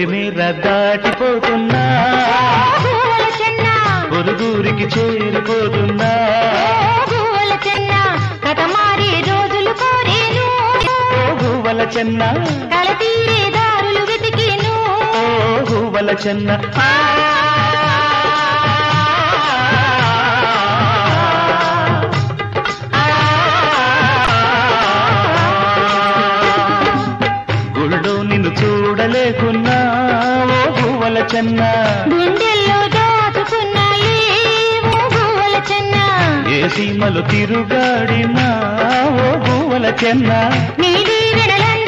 పొలిమేర దాటిపోతున్నా గోల చెన్న పొరుగురికి చేరిపోతున్నా గోల చెన్న కథ మారే రోజులు కోరేను ఓ గువ్వల చెన్న కల తీరే దారులు వెతికేను ఓ గువ్వల చెన్న గుళ్ళో నిన్ను చూడలేకున్నా ఓ గువ్వల చెన్న గుండెల్లో దాచుకున్నాయి ఓ గోల చెన్న ఏ సీమలు తిరుగాడినా ఓ గువ్వల చెన్న నీలి వెడలన్న